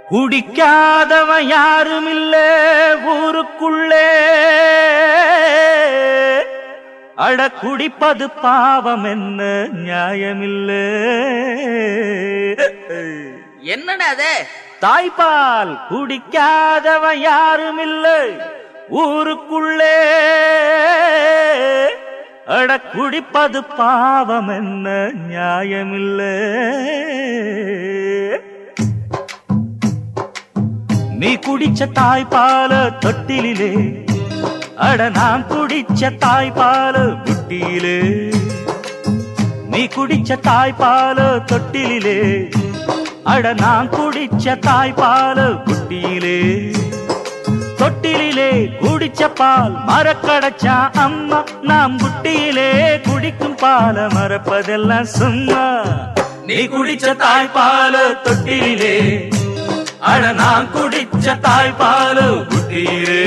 குடிக்காதவன் யாரும் இல்ல ஊருக்குள்ளே அட குடிப்பது பாவம் என்ன நியாயமில்ல என்னடா அது தாய்ப்பால் குடிக்காதவன் யாரும் இல்ல ஊருக்குள்ளே அட குடிப்பது பாவம் என்ன நியாயமில்ல நீ குடிச்ச தாய்ப்பால தொட்டிலே அட நான் குடிச்ச தாய்ப்பால புட்டியிலே நீ குடிச்ச தாய்ப்பால தொட்டிலே அட நான் குடிச்ச தாய்ப்பால புட்டியிலே தொட்டிலே குடிச்ச பால் மரக்கடைச்சா அம்மா நாம் புட்டியிலே குடிக்கும் பால மறப்பதெல்லாம் சும்மா நீ குடிச்ச தாய்ப்பால தொட்டிலே அட நான் குடிச்ச தாய்ப்பால புட்டியிலே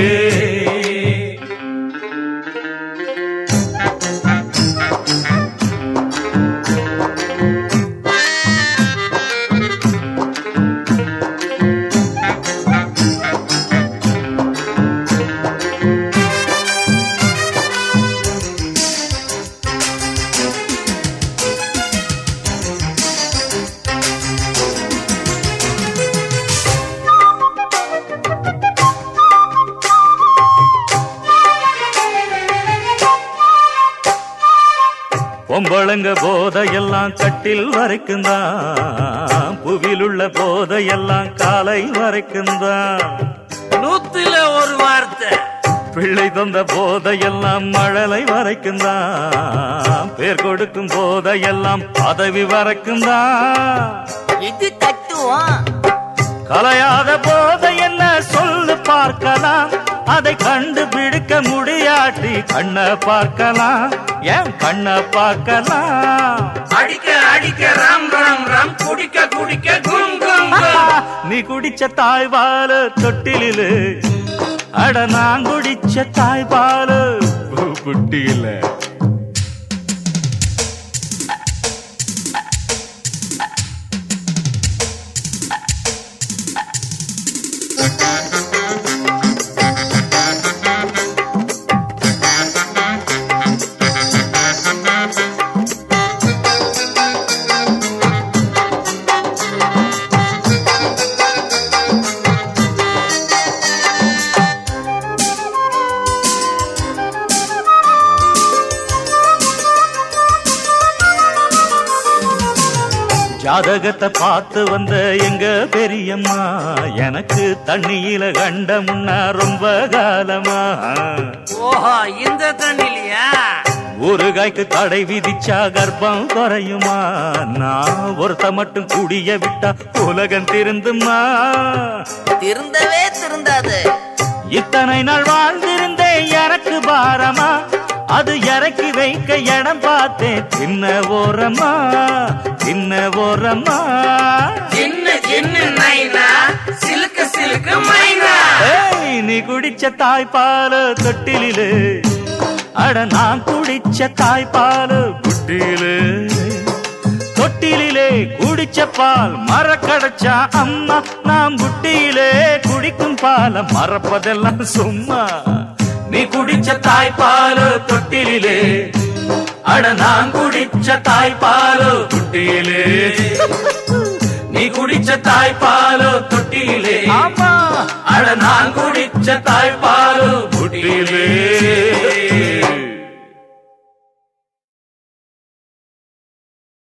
பொம்பளங்க போதையெல்லாம் கட்டில் வரைக்கும் தான் புவிலுள்ள போதையெல்லாம் காலை வரைக்கும் தான் நூத்துல ஒரு வார்த்தை பிள்ளை தந்த போதையெல்லாம் மழலை வரைக்கும் தான் பேர் கொடுக்கும் போதையெல்லாம் பதவி வரைக்கும் தான் இது தட்டுவோம் கலையாத போதை என்ன சொல்லு பார்க்கலாம் அதை கண்டுபிடிக்க முடியாட்டி கண்ண பார்க்கலாம் ஏன் கண்ண பார்க்கலாம் அடிக்க அடிக்க ராம் ராம் ராம் குடிக்க குடிக்க கும் கும் கும். நீ குடிச்ச தாய்பாலு தொட்டிலு அட நான் குடிச்ச தாய்பாலு குட்டியில ஜாதகத்தை பார்த்து வந்த எங்க பெரியம்மா எனக்கு தண்ணியில கண்ட முன்னா ரொம்ப காலமா ஓஹோ இந்த தண்ணிலையா ஊறுகாய்க்கு தடை விதிச்சா கர்ப்பம் குறையுமா நான் ஒருத்த மட்டும் குடிய விட்டா உலகம் திருந்துமா திருந்தவே திருந்தாது இத்தனை நாள் வாழ்ந்திருந்தேன் எனக்கு பாரமா அது இறக்கி வைக்க இடம் பார்த்தேன் சின்ன ஓரமா சின்ன ஓரமா சின்ன சின்ன நைனா சிலுக்கு சிலுக்கு மைனா ஏய், நீ குடிச்ச தாய்ப்பால் தொட்டிலு அட நான் குடிச்ச தாய்ப்பால் புட்டிலு தொட்டிலே குடிச்ச பால் மரக்கடைச்சா அம்மா நாம் புட்டியிலே குடிக்கும் பால மறப்பதெல்லாம் சும்மா நீ குடிச்ச தாய்ப்பால் தொட்டிலே அட நான் குடிச்ச தாய்ப்பால் புட்டியிலே நீ குடிச்ச தாய்ப்பால் தொட்டிலே ஆமா அட நான் குடிச்ச தாய்ப்பால்